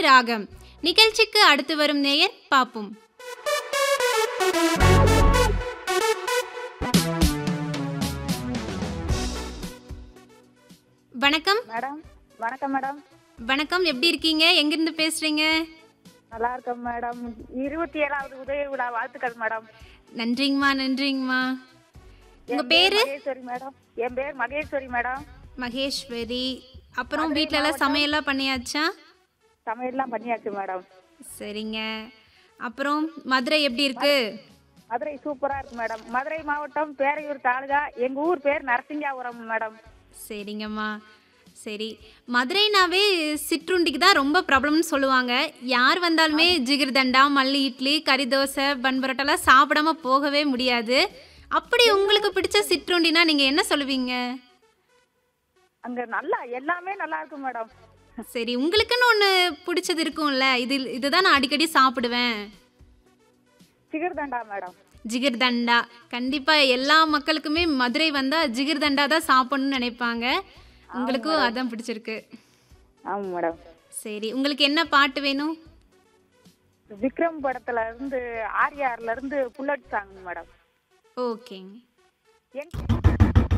ராகம் நிகழ்ச்சிக்கு அடுத்து வரும் நேயர் பாப்போம் வணக்கம் மேடம் வணக்கம் மேடம் வணக்கம் எப்படி இருக்கீங்க எங்கிருந்து பேசுறீங்க நல்லா இருக்கேன் மேடம் இருபத்தி ஏழாவது உதவி விழா வாழ்த்துக்கள் மேடம் நன்றிங்கம்மா நன்றிங்கம்மா உங்க என் பேரு மகேஸ்வரி மேடம் என் பேர் மகேஸ்வரி மேடம் மகேஸ்வரி அப்புறம் வீட்ல எல்லாம் சமையல்லாம் பண்ணியாச்சா சமையல்லாம் பண்ணியாச்சு மேடம் சரிங்க அப்புறம் மதுரை எப்படி இருக்கு மதுரை சூப்பரா இருக்கு மேடம் மதுரை மாவட்டம் பேரையூர் தாலுகா எங்க ஊர் பேர் நரசிங்காபுரம் மேடம் சரிங்கம்மா சரி மதுரைனாவே சிற்றுண்டிக்கு தான் ரொம்ப ப்ராப்ளம்னு சொல்லுவாங்க யார் வந்தாலுமே ஜிகிர்தண்டா மல்லி இட்லி கறி தோசை பன் பரோட்டாலாம் சாப்பிடாம போகவே முடியாது அப்படி உங்களுக்கு பிடிச்ச சிற்றுண்டினா நீங்கள் என்ன சொல்லுவீங்க அங்க நல்லா எல்லாமே நல்லா இருக்கு மேடம் சரி உங்களுக்குன்னு ஒன்று பிடிச்சது இருக்கும்ல இது இதுதான் நான் அடிக்கடி சாப்பிடுவேன் சிகர்தண்டா மேடம் ஜிகிர்தண்டா கண்டிப்பாக எல்லா மக்களுக்குமே மதுரை வந்தால் ஜிகிர்தண்டா தான் சாப்பிடணும்னு நினைப்பாங்க உங்களுக்கும் அதான் பிடிச்சிருக்கு ஆமா மேடம் சரி உங்களுக்கு என்ன பாட்டு வேணும் விக்ரம் படத்துல இருந்து ஆர்யார்ல இருந்து புல்லட் சாங் மேடம் ஓகேங்க என்